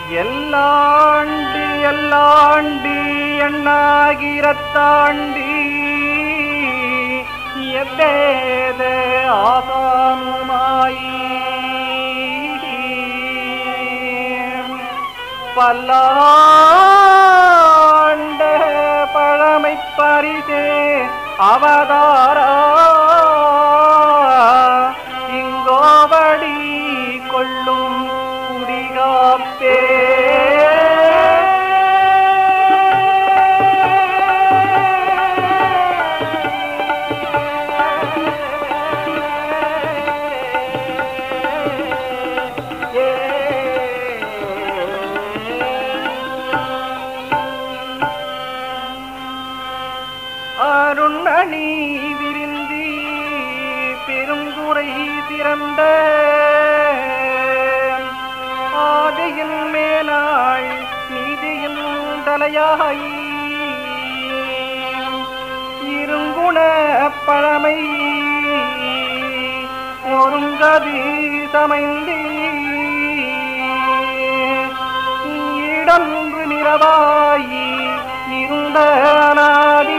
எல்லாண்டு எல்லாண்டு எண்ணாகிரத்தாண்டி எவ்வேத ஆசானுமாயி பல்லாண்ட பழமை பரிசே அவதாரா இங்கோவடி கொள்ளும் குடிகாப்பே அருணணி விருந்தி பெருங்குறை திறந்த ஆதையின் மேலாள் நீதியின் தலையாய் இருங்குண பழமை ஒருங்கதி சமைந்தி இடன்று நிறவாயி இருந்த நாடி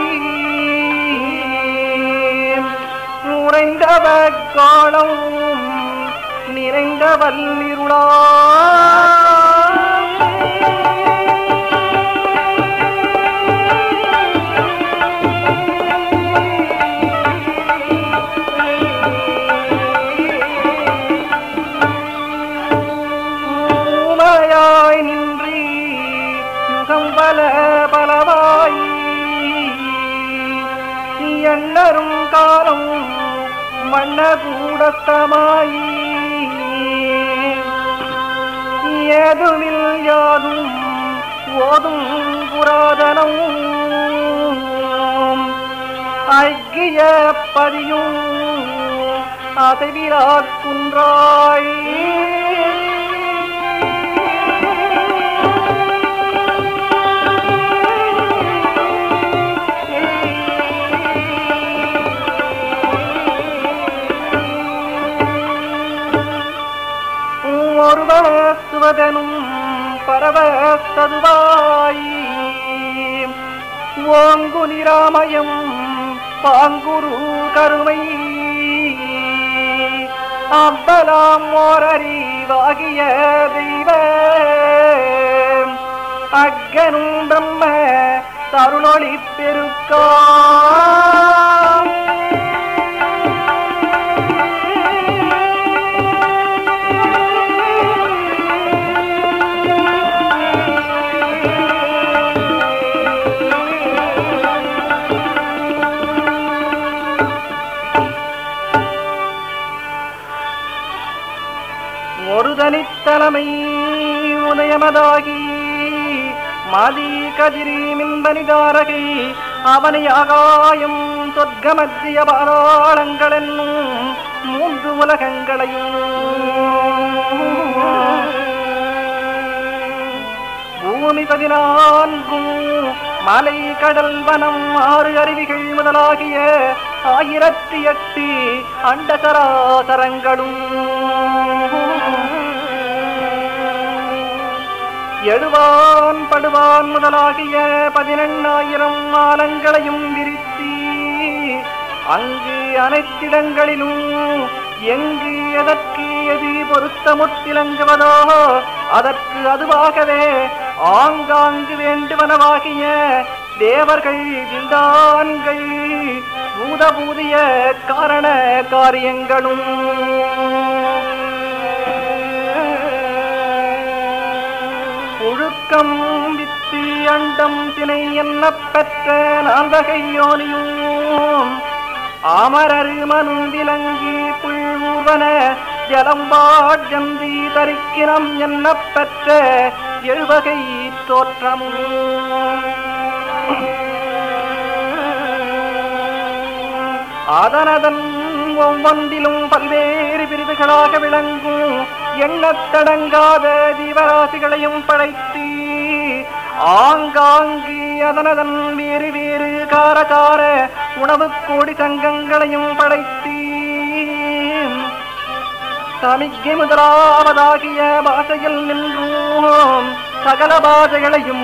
உறைந்தவ காலம் நிறைந்த வல்லிருளா ஊமையாய் நின்றி யுகம் பல பலவாய் எண்ணரும் காலம் மன்ன கூடத்தமாய் ஏதுமில் யாதும் ஓதும் புராதனம் ஐக்கிய பதியும் அசைவிலாக் குன்றாய் ஒருவசுவதனும் பரவசதுவாய் ஓங்கு நிராமயம் பாங்குரு கருமை அவ்வலாம் ஓரறிவாகிய தெய்வ அக்கனும் பிரம்ம தருளொளி பெருக்கா ஒரு தனித்தலைமை உதயமதாகி மதி கதிரி மின்பனிதாரகை அவனை ஆகாயம் சொர்க்கமத்திய பாதாளங்கள் என்னும் மூன்று உலகங்களையும் பூமி பதினான்கும் மலை கடல் வனம் ஆறு அருவிகள் முதலாகிய ஆயிரத்தி எட்டு அண்டசராசரங்களும் எழுவான் படுவான் முதலாகிய பதினெண்ணாயிரம் மாலங்களையும் விரித்தி அங்கு அனைத்திடங்களிலும் எங்கு எதற்கு எது பொருத்தமுற்றிலங்குவதோ அதற்கு அதுவாகவே ஆங்காங்கு வேண்டுவனவாகிய தேவர்கள் விந்தான்கள் பூதபூதிய காரண காரியங்களும் ஒழுக்கம் வித்து அண்டம் திணை என்ன பெற்ற நால்வகை யோனியும் அமரரு மனு விலங்கி புல்வூர்வன ஜலம்பாஜந்தி தரிக்கினம் என்ன பெற்ற எழுவகை தோற்றமும் அதனதன் ஒவ்வொன்றிலும் பல்வேறு பிரிவுகளாக விளங்கும் எண்ணத்தடங்காத ஜீவராசிகளையும் படைத்து ஆங்காங்கு அதனதன் வேறு வேறு காரகார உணவு கோடி சங்கங்களையும் படைத்து சமிக்கை முதலாவதாகிய பாஷையில் நின்றும் சகல பாஷைகளையும்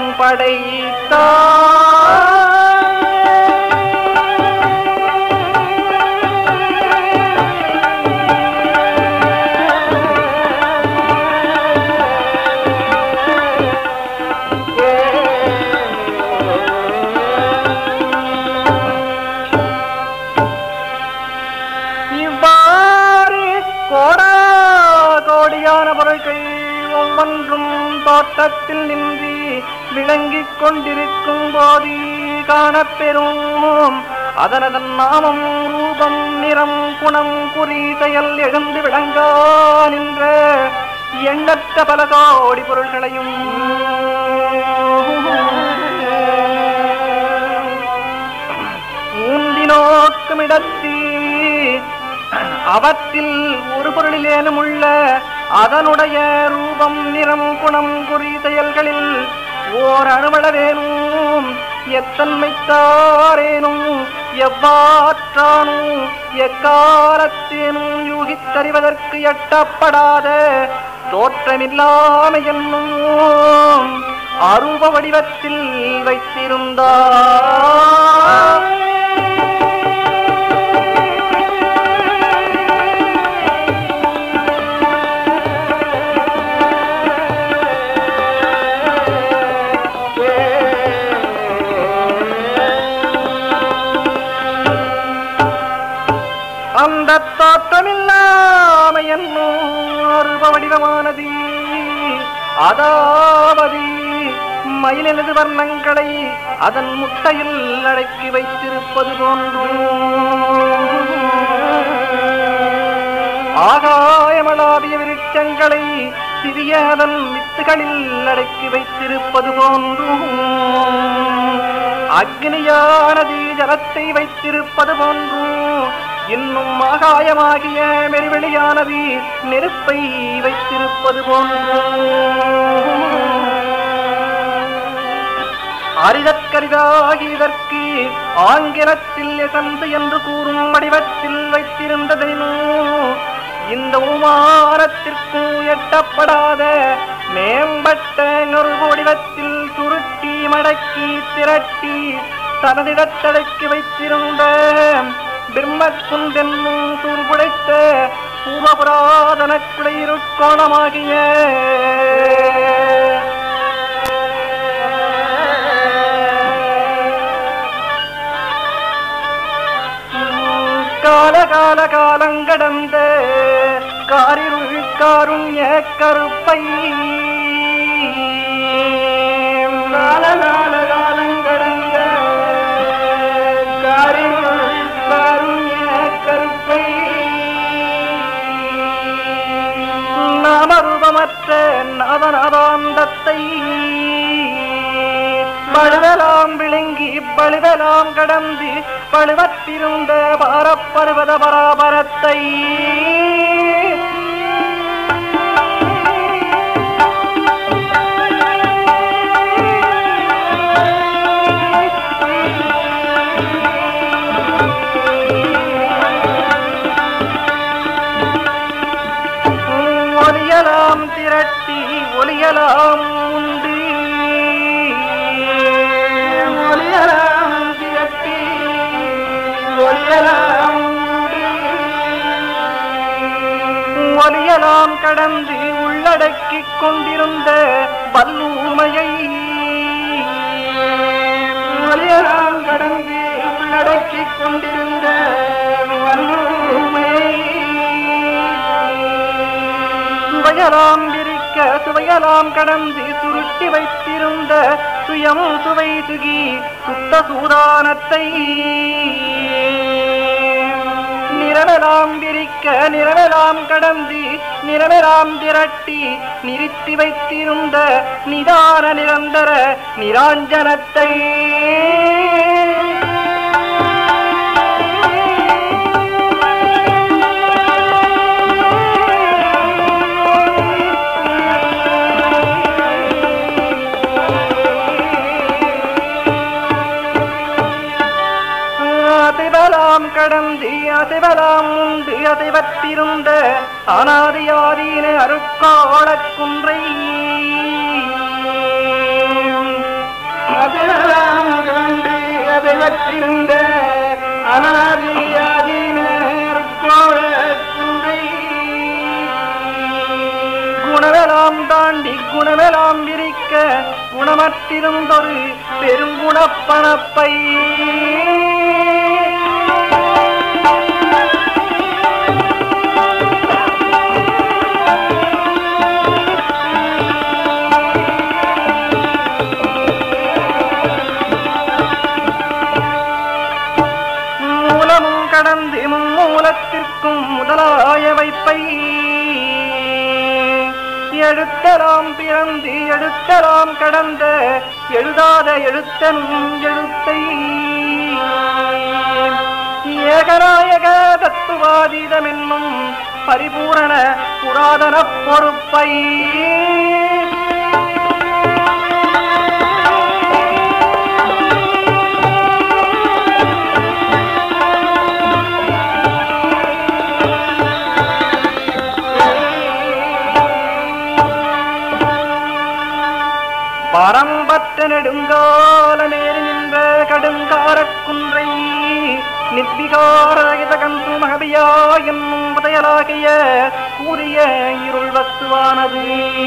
இவ்வாறு கோடா கோடியான பொருட்கள் ஒவ்வொன்றும் தோட்டத்தில் நின்று விளங்கிக் கொண்டிருக்கும் போது காணப்பெறும் அதனதன் நாமம் ரூபம் நிறம் குணம் குறி செயல் எழுந்து விளங்கா நின்ற எண்ணற்ற பல கோடி பொருள்களையும் ஊந்தி நோக்கும் இடத்தில் அவற்றில் ஒரு பொருளிலேனும் உள்ள அதனுடைய ரூபம் நிறம் குணம் குறி செயல்களில் ஓர் அணுவளவேனும் எத்தன்மைத்தாரேனும் எவ்வாற்றானும் எக்காலத்தேனும் யூகித்தறிவதற்கு எட்டப்படாத தோற்றமில்லாமை என்னும் அரூப வடிவத்தில் வைத்திருந்தார் அந்த தோற்றமில்லாமை என்னும் அருப வடிவமானது அதாவது மயிலெனது வர்ணங்களை அதன் முட்டையில் அடக்கி வைத்திருப்பது போன்றும் ஆகாயமளாவிய விருட்சங்களை சிறிய அதன் வித்துகளில் அடக்கி வைத்திருப்பது போன்றும் அக்னியானது ஜலத்தை வைத்திருப்பது போன்றும் இன்னும் ஆகாயமாகிய மெருவெளியானது நெருப்பை வைத்திருப்பது போன்றும் அரிதற்கரிதாகி இதற்கு ஆங்கிலத்தில் எசந்து என்று கூறும் வடிவத்தில் வைத்திருந்ததெனும் இந்த உமானத்திற்கும் எட்டப்படாத மேம்பட்ட ஒரு வடிவத்தில் சுருட்டி மடக்கி திரட்டி தனதிடத்தடக்கி வைத்திருந்த பிரம்மக்குந்தென்னும் சூர்புடைத்த பூர்வபுராதன குடையிருக்கோணமாகிய கால கால காலங்கடந்த காரிருள் காருண்ய கருப்பை கால கால காலங்கடந்த காரிருள் காருண்ய கருப்பை நாமரூபமற்ற நாதநாதாந்தத்தை பழுவலாம் விளங்கி பழுவலாம் கடந்து பழுவத்திருந்த பாரப்பருவத பராபரத்தை ஒலியலாம் திரட்டி ஒலியலாம் உண்டு ஒலியலாம் திரட்டி ஒலியலாம் உண்டு. ஒலியலாம் கடந்து உள்ளடக்கிக் கொண்டிருந்த வல்லூமையை ஒலியலாம் கடந்து உள்ளடக்கிக் கொண்டிருந்த வல்லூமையை சுவையலாம் விரிக்க சுவையலாம் கடந்து சுருட்டி வைத்திருந்த சுயம் சுவை சுகி சுத்த சூதானத்தை நிறவெலாம் விரிக்க நிறவெலாம் கடந்து நிறவெலாம் திரட்டி நிறுத்தி வைத்திருந்த நிதான நிரந்தர நிராஞ்சனத்தை அசைவலாம் கடந்து அசைவலாம் உண்டு அசைவ அசைவற்றிருந்த அனாதியாதீன அருக்கோளக் குன்றை அதெல்லாம் கண்டு அதை வற்றிருந்த அனாதியாதீனர் கோழக்குன்றை குணமெலாம் தாண்டி குணமெலாம் விரிக்க குணமற்றிருந்தொரு பெருங்குணப்பணப்பை மூலமும் கடந்து மூலத்திற்கும் முதலாய வைப்பை எழுத்தலாம் பிறந்து எழுத்தலாம் கடந்த எழுதாத எழுத்தனும் எழுத்தை ஏகநாயக தத்துவாதீதமென்னும் பரிபூரண புராதன பொறுப்பை பரம்பற்ற நெடுங்கால நேரி நின்ற கடுங்காரக் குன்றை நிர்விகாரகித கந்து மகபியா என்னும் புதையலாகிய கூறிய இருள் வஸ்துவானது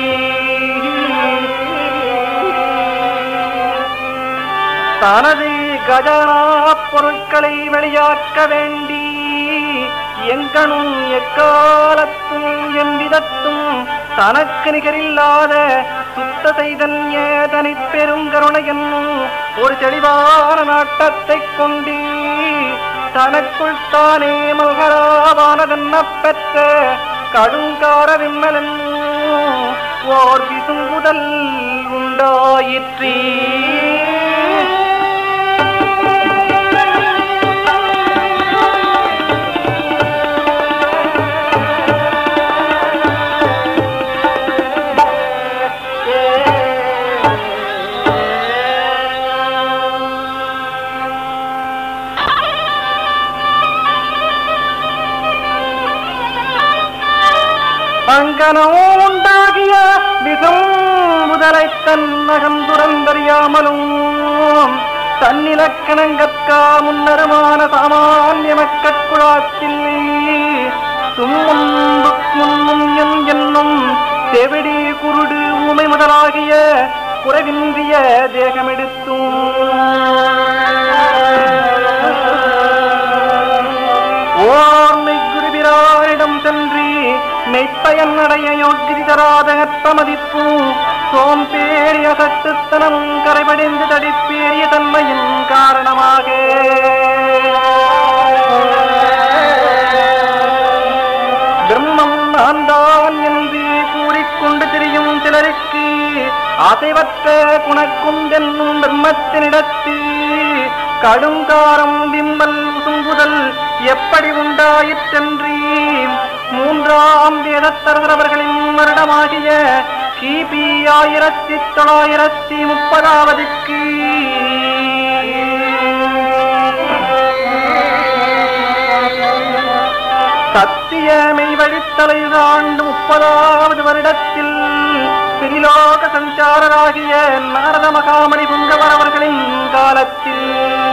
தனது கஜனா பொருட்களை வெளியாக்க வேண்டி எங்கனும் எக்காலத்தும் எவ்விதத்தும் தனக்கு நிகரில்லாத சுத்த சைதன்ய தனிப் பெருங்கருணை என்னும் ஒரு தெளிவான நாட்டத்தைக் கொண்டு தனக்குள் தானே மல்கராவானதென்ன பெற்ற கடுங்கார விம்மலன் ஓர் விசும்புதல் உண்டாயிற்றீ அங்கனோ உண்டாகிய மிகம் முதலை தன்னகம் துறந்தறியாமலும் தன்னிலக்கணங்கற்கா முன்னருமான சாமானிய மக்கட்குழாத்தில் தும்முன்பு முன்னும் என் என்னும் செவிடி குருடு ஊமை முதலாகிய குறைவின்றிய தேகமெடுத்தும் ஓர்மை குருவிராரிடம் சென்று மெய்ப்பயன் அடைய யோகிதி தராத அற்ப மதிப்பும் சோம்பேறிய சட்டுத்தனம் கரைபடிந்து தடிப்பேறிய தன்மையின் காரணமாக பிரம்மம் நான் தான் என்று கூறிக்கொண்டு திரியும் சிலருக்கு அசைவற்ற குணக்குண்டென்னும் பிரம்மத்தினிடத்து கடுங்காரம் விம்மல் உசும்புதல் எப்படி உண்டாயிற்றென்று மூன்றாம் வேதத்தரவர்களின் வருடமாகிய கிபி ஆயிரத்தி தொள்ளாயிரத்தி முப்பதாவதுக்கு சத்தியமை வழித்தலை ஆண்டு முப்பதாவது வருடத்தில் திரிலோக சஞ்சாரராகிய நாரத மகாமணி புங்கவர் அவர்களின் காலத்தில்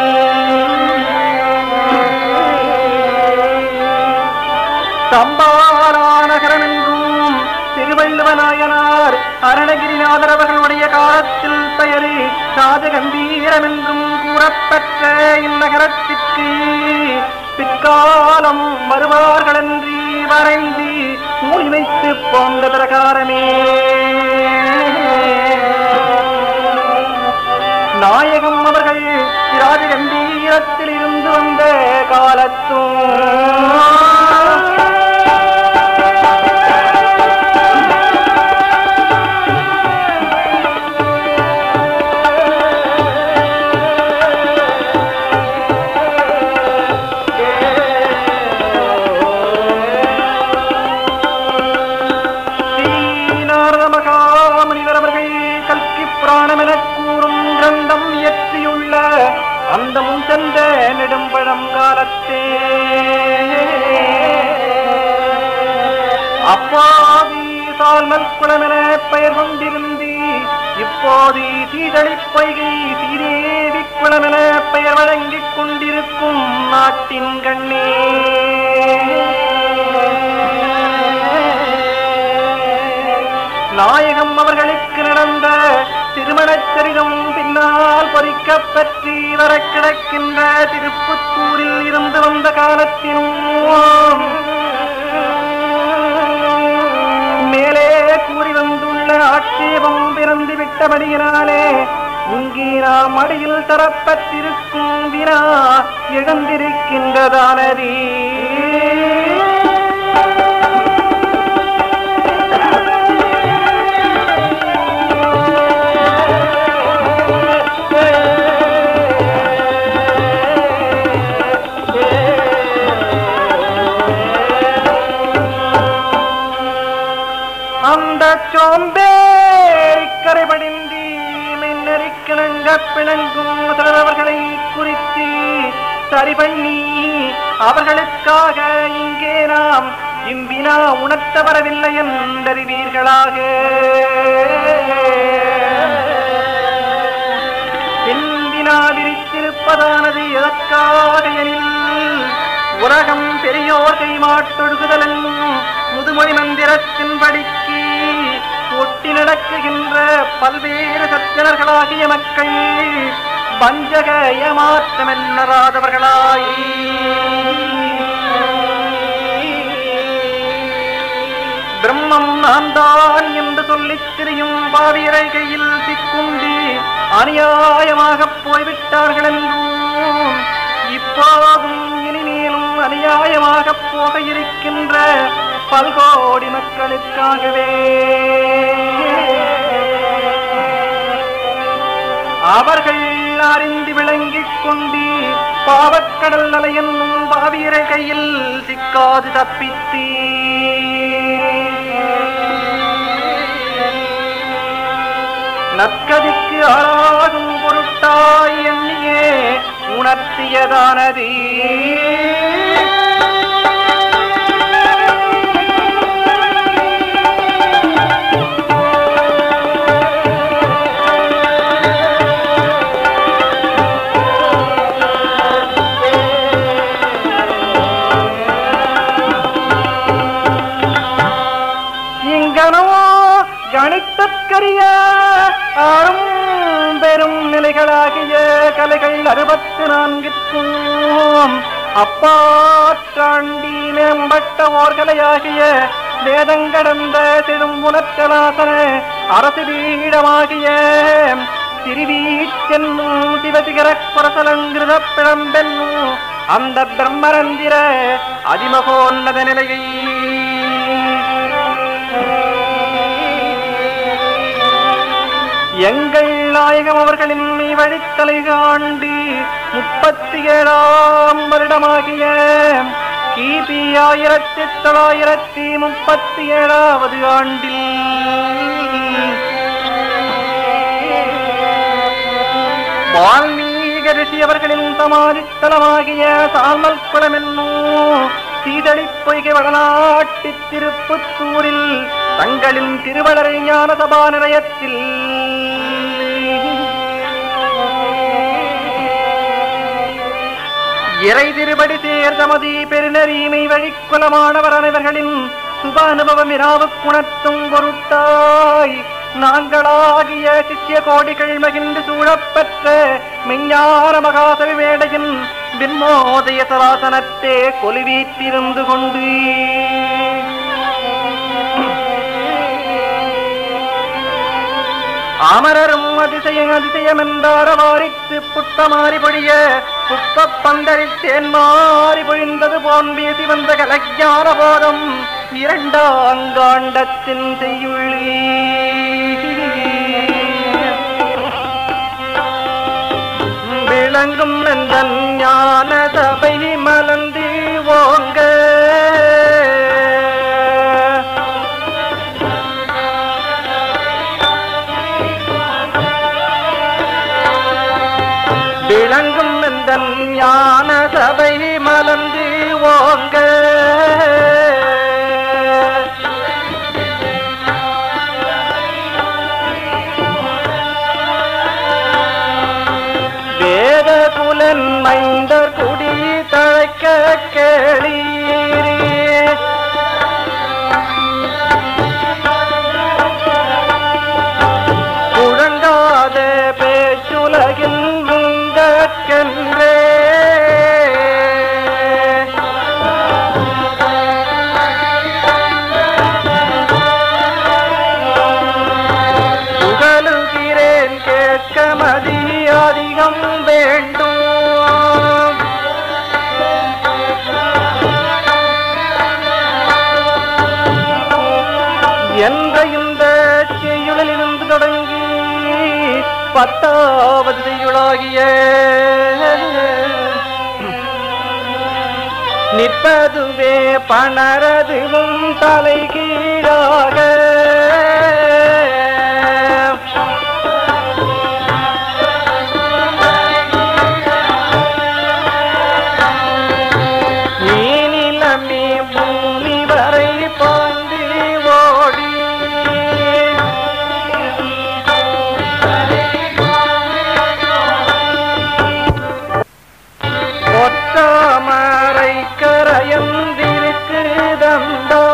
சம்பாராநகரம் என்றும் திருவள்ளுவநாயனார் அருணகிரிநாதர் அவர்களுடைய காலத்தில் பெயரு ராஜகம்பீரம் என்றும் கூறப்பெற்ற இந்நகரத்திற்கு பிற்காலம் வருவார்களன்றி வரைந்து மூடி வைத்து போன்ற பிரகாரமே நாயகம் அவர்கள் ராஜகம்பீரத்தில் இருந்து வந்த காலத்தும் ஸ்ரீநாரத மகாமுனிவர் அவர்கள் கல்கி புராணம் எனக் கூறும் கிரந்தம் இயற்றியுள்ள அந்தமும் சென்ற நெடும்பழம் காலத்தே அப்பாதி சால்மல் குளமென பெயர் கொண்டிருந்தி இப்போது சீதளி பொய்கை சீதேவி குளமென பெயர் வழங்கிக் கொண்டிருக்கும் நாட்டின் கண்ணே நாயகம் அவர்களுக்கு நடந்த திருமணச் சரிதம் பின்னால் பொறிக்கப் பெற்றி வர கிடக்கின்ற திருப்புத்தூரில் இருந்து வந்த காலத்திலும் மேலே கூறி வந்துள்ள ஆட்சேபம் பிறந்து விட்டபடியினாலே இங்கே நாம் அடியில் தரப்பட்டிருக்கும் வினா எழுந்திருக்கின்றதானதே அந்த சோம்பேறி கரைபடிந்தி மின்னறிக்கிழங்க பிணங்கும் முதலவர்களை குறித்து சரி பண்ணி அவர்களுக்காக இங்கே நாம் இம்பினா உணர்த்த வரவில்லை என்றறிவீர்களாக பின்பினா விரித்திருப்பதானது எதற்காக எனில் உலகம் பெரியோர் கை மாட்டொழுகுதல் என்னும் முதுமொழி மந்திரத்தின் படிக்கு ஒட்டி நடக்குகின்ற பல்வேறு சத்தியர்களாகிய மக்கள் வஞ்சக ஏமாற்றமென்னராதவர்களாய் பிரம்மம் நான் தான் என்று சொல்லித் திரியும் பாவியரை கையில் சிக்குண்டு அநியாயமாகப் போய்விட்டார்கள் என்றும் இப்போதும் இனிமேலும் அநியாயமாகப் போக இருக்கின்ற பல்கோடி மக்களுக்காகவே அவர்கள் அறிந்து விளங்கிக் கொண்டு பாவக்கடல் அலை என்னும் பாவியரை கையில் சிக்காது தப்பித்தீ நற்கதிக்கு ஆளாகும் பொருட்டாய் எண்ணியே உணர்த்தியதானது இங்கனோ கணித்தற்கரிய ஆறும் பெரும் நிலைகளாகிய கலைகள் அறுபத்து நான்கிற்கும் அப்பாற்றாண்டி மேம்பட்ட ஓர்களையாகிய வேதங்கடந்த செடும் உணர்த்தலாசன அரசு வீடமாகிய திருவீச்சென்னும் சிவசிகர குரசலங்கிருத பிழம்பென்னும் அந்த பிரம்மரந்திர அதிமகோன்னத நிலையை எங்கள் நாயகம் அவர்களின் வழித்தலை காண்டி முப்பத்தி ஏழாம் வருடமாகிய கிபி ஆயிரத்தி தொள்ளாயிரத்தி முப்பத்தி ஏழாவது ஆண்டில் வால்மீக ரிஷி அவர்களின் சமாதித்தலமாகிய சாமல் குளம் என்னும் சீதளி பொய்கை வடநாட்டு திருப்புத்தூரில் தங்களின் திருவளரை ஞான சபா நிலையத்தில் இறை திருபடி சேர்ந்தமதி பெருநரீமை வழிக்குலமானவர் அனைவர்களின் சுப அனுபவம் இராவுக் குணத்தும் பொருட்டாய் நாங்களாகிய சிஷ்ய கோடிகள் மகிழ்ந்து சூழப்பெற்ற மெஞ்ஞான மகாசவி வேடையின் விண்ணோதய சராசனத்தே கொலுவீற்றிருந்து கொண்டு அமரரும் அதிசயம் அதிசயம் என்றார வாரித்து புட்டமாறி பொழிய புஷ்ப பந்தரில் தேன்மாறி பொழிந்தது போன் வீசி வந்த கலஜான போதம் இரண்டாங்காண்டத்தின் செய்யுள்ளி விளங்கும் நந்தன் ஞான சபை மலர்ந்து ஓங்க விளங்கும் இந்த ஞான சபை மலர்ந்து ஓங்க என்ற இந்த செய்யுளிலிருந்து தொடங்கி பத்தாவது செய்யுளாகிய நிற்பதுவே பணரதுவும் தலை கீழாக நீனிலமே பூமி வரை பாந்தி ஓடி ஒற்றாமரை கரையந்திருக்குதந்தோ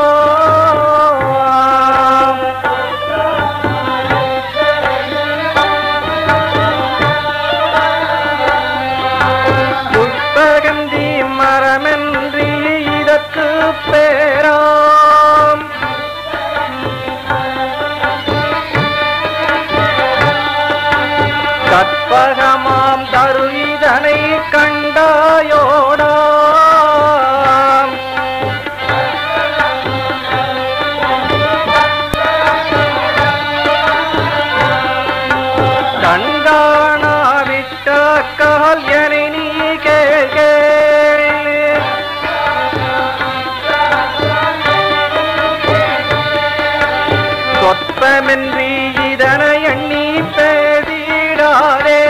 புஷ்பகந்தி மரமென்றி இதற்கு பேராம் கற்பகமாம் தரு இதனை கண்டாயோடாம் கண்காணாவிட்ட கால் என நீ கேள் சொற்பமின்றி இதனை எண்ணி பேசிடாதே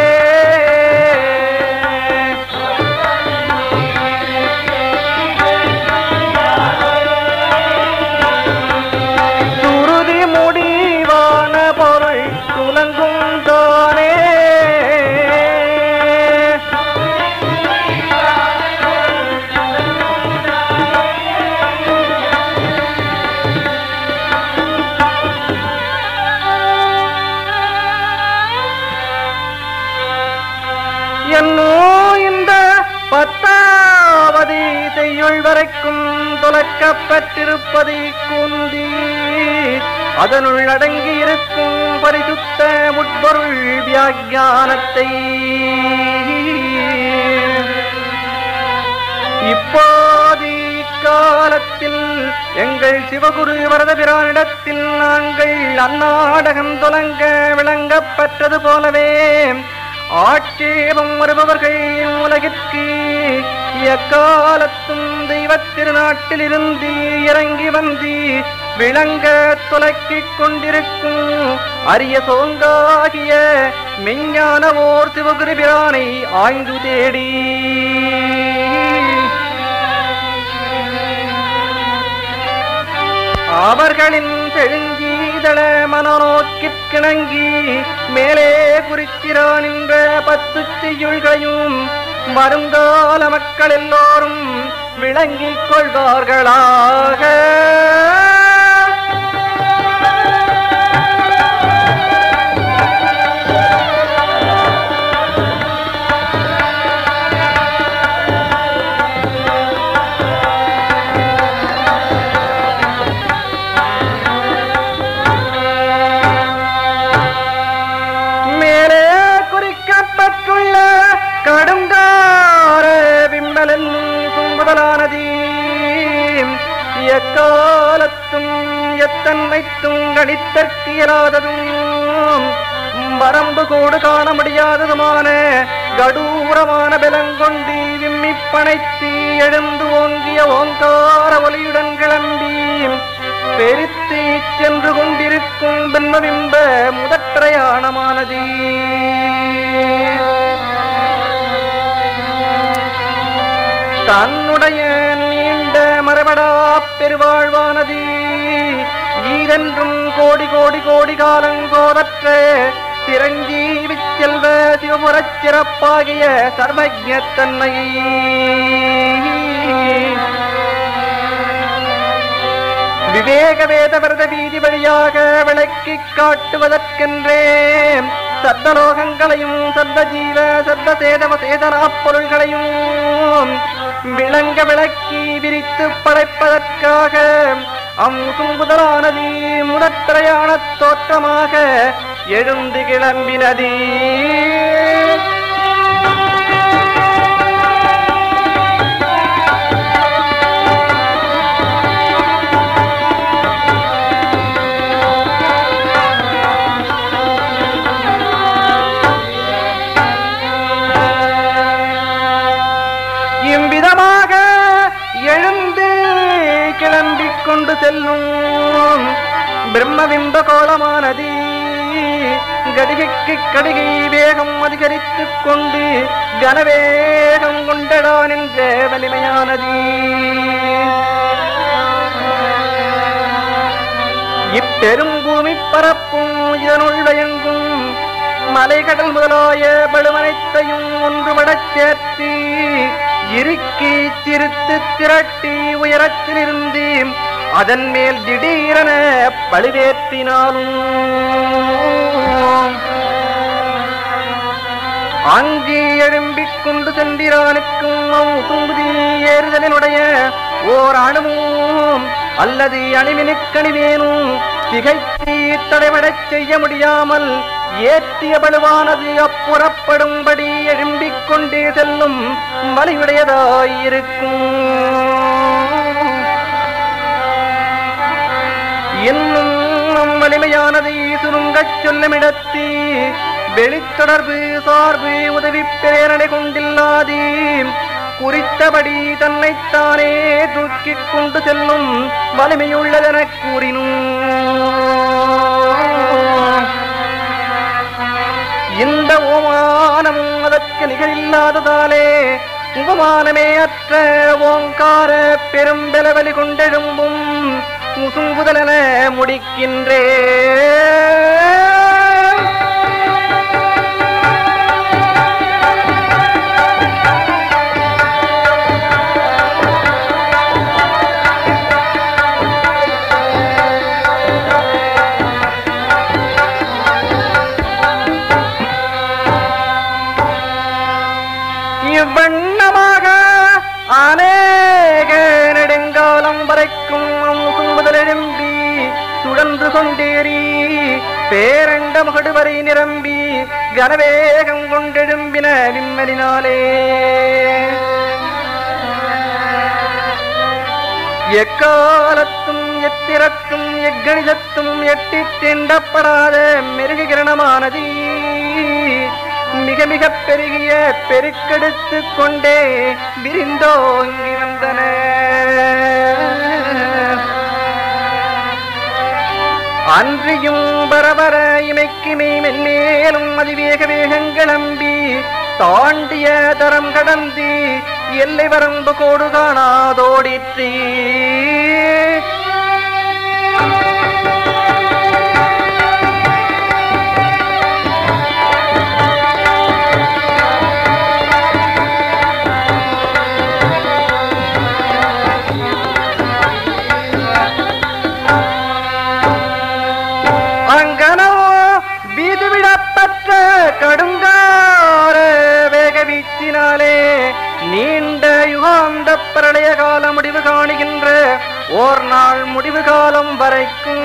சுருதி முடிவான பொருள் துலங்கும் தானே என்னோ இந்த பத்தாவது செய்யுள் வரைக்கும் துலக்கப்பட்டிருப்பதை குந்தி அதனுள் அடங்கி இருக்கும் பரிசுத்த முட்பொருள் வியாக்கியானத்தை இப்போது இக்காலத்தில் எங்கள் சிவகுரு வரதபிரானிடத்தில் நாங்கள் அந்நாடகம் துலங்க விளங்கப் பெற்றது போலவே ஆட்சேபம் வருபவர்கள் உலகிற்கு எக்காலத்தும் தெய்வத் திருநாட்டில் இருந்து இறங்கி வந்து விளங்க துலக்கிக் கொண்டிருக்கும் அரிய சோங்காகிய மெஞ்ஞான ஓர் சிவகுரு பிரானை ஆய்ந்து தேடி அவர்களின் செழுஞ்சீதள மனநோக்கிற்கிணங்கி மேலே குறிக்கிறான் என்ற பத்து செய்யுள்களையும் வருங்கால மக்கள் எல்லோரும் விளங்கிக் கொள்வார்களாக மேலே குறிக்கப்பட்டுள்ள கடுங்கார விம்மலன் முதலானது எக்காலத்தும் எத்தன்மைத்தும் கணித்தற்கியலாததும் வரம்பு கோடு காண முடியாததுமான கடூரமான பலங்கொண்டு விம்மி பனைத்து எழுந்து ஓங்கிய ஓங்கார ஒலியுடன் கிளம்பி பெருத்து சென்று கொண்டிருக்கும் பின்ப முதற்றையானமானது தன்னுடைய நீண்ட மரபடா பெருவாழ்வானது ஈதென்றும் கோடி கோடி கோடி காலங்கோதற்ற சிரஞ்சீவி செல்வ சிவபுரச் சிறப்பாகிய சர்வஜத்தன்மை விவேக வேத விரத வீதி வழியாக விளக்கிக் காட்டுவதற்கென்றே சத்தலோகங்களையும் சத்த ஜீவ சத்த சேதவ சேதனா பொருள்களையும் விளங்க விளக்கி விரித்து படைப்பதற்காக அம்சும்புதலானது முதற்றையான தோற்றமாக எழுந்து கிளம்பினது கொண்டு செல்லும் பிரம்மபிம்ப கோலமானது கடிகைக்கு கடிகை வேகம் அதிகரித்துக் கொண்டு கனவேகம் கொண்டடான் என்ற வலிமையானது இப்பெரும் பூமி பரப்பும் இதனுள் வயங்கும் மலைகடல் முதலாய பழுவனைத்தையும் ஒன்றுபடச் சேர்த்து இறுக்கி சிறுத்து திரட்டி உயரத்திலிருந்து அதன் மேல் திடீரென பழுவேற்றினாலும் அங்கே எழும்பிக் கொண்டு சென்றிரானுக்கும் தும்புதி ஏறுதலினுடைய ஓர் அணுவும் அல்லது அணிவினுக்கணிவேனும் திகைத்து தடைபடச் செய்ய முடியாமல் ஏற்றிய பலுவானது அப்புறப்படும்படி எழும்பிக் கொண்டே செல்லும் வலியுடையதாயிருக்கும் இன்னும் நம் வலிமையானதை சுருங்கச் சொல்லுமிடத்து வெளித்தொடர்பு சார்பு உதவி பேரனை கொண்டில்லாது குறித்தபடி தன்னைத்தானே தூக்கிக் கொண்டு செல்லும் வலிமையுள்ளதெனக் கூறினும் இந்த ஓமானமும் அதற்கு நிகழில்லாததாலே உபமானமே அற்ற ஓங்கார பெரும் பெலவலி கொண்டெழும்பும் முசுங்குதலென முடிக்கின்றே இவ்வண்ணமாக அநேக நெடுங்காலம் வரைக்கும் முதலெழும்பி சுழன்று கொண்டேறி பேரண்ட முகடு வரை நிரம்பி கனவேகம் கொண்டெழும்பின விம்மலினாலே எக்காலத்தும் எத்திரத்தும் எக்கணிதத்தும் எட்டி திண்டப்படாத மிருககிரணமானது மிக மிக பெருகிய பெருக்கெடுத்து கொண்டே விரிந்தோங்கி வந்தன அன்றியும் பரபர இமைக்குமே மென்மேலும் அதிவேக வேகங்களம்பி தாண்டிய தரம் கடந்து எல்லை வரம்பு கோடு காணாதோடிற்று அங்கனோ வீதுவிடப்பட்ட கடுங்கார வேக வீச்சினாலே நீண்ட யுகாந்த பிரளய கால முடிவு காணுகின்ற ஓர் நாள் முடிவு காலம் வரைக்கும்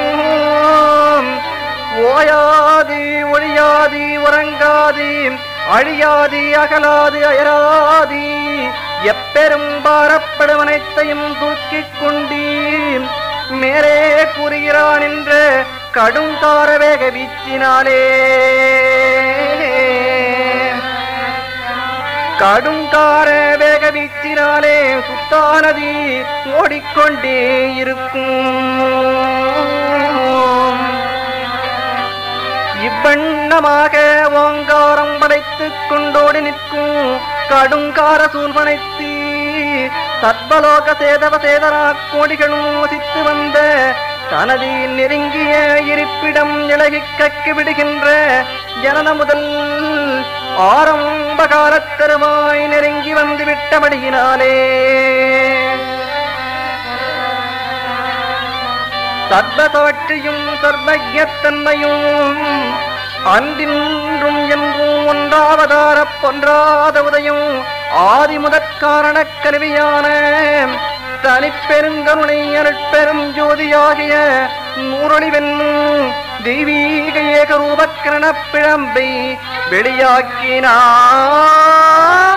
ஓயாது ஒழியாது உறங்காது அழியாது அகலாது அயராது எப்பெரும் பாரப்படும் அனைத்தையும் தூக்கிக் கொண்டு மேலே கூறுகிறான் என்ற கடும் தாரவேக வீச்சினாலே கடும் கார வேக வீச்சினாலே சுத்தானதி ஓடிக்கொண்டே இருக்கும் இவ்வண்ணமாக ஓங்காரம் படைத்துக் கொண்டோடி நிற்கும் கடுங்கார சூழ்வனைத்து சர்வலோக சேதவ சேதரா கோடிகளும் வசித்து வந்த தனது நெருங்கிய இருப்பிடம் இழகிக் கக்கு விடுகின்ற ஜனன முதல் ஆரம்ப காலத்தருமாய் நெருங்கி வந்து விட்டபடியினாலே சர்வசாட்சியும் சர்வஜத்தன்மையும் அன்றின்றும் என்றும் ஒன்றாவதார பொன்றாத உதயம் ஆதி முதற்காரண கருவியான தனிப்பெருங்கருணை அருட்பெரும் ஜோதியாகிய நூறொளிவென்னும் தெய்வீக ஏகரூபக்கரண பிழம்பை வெளியாக்கினார்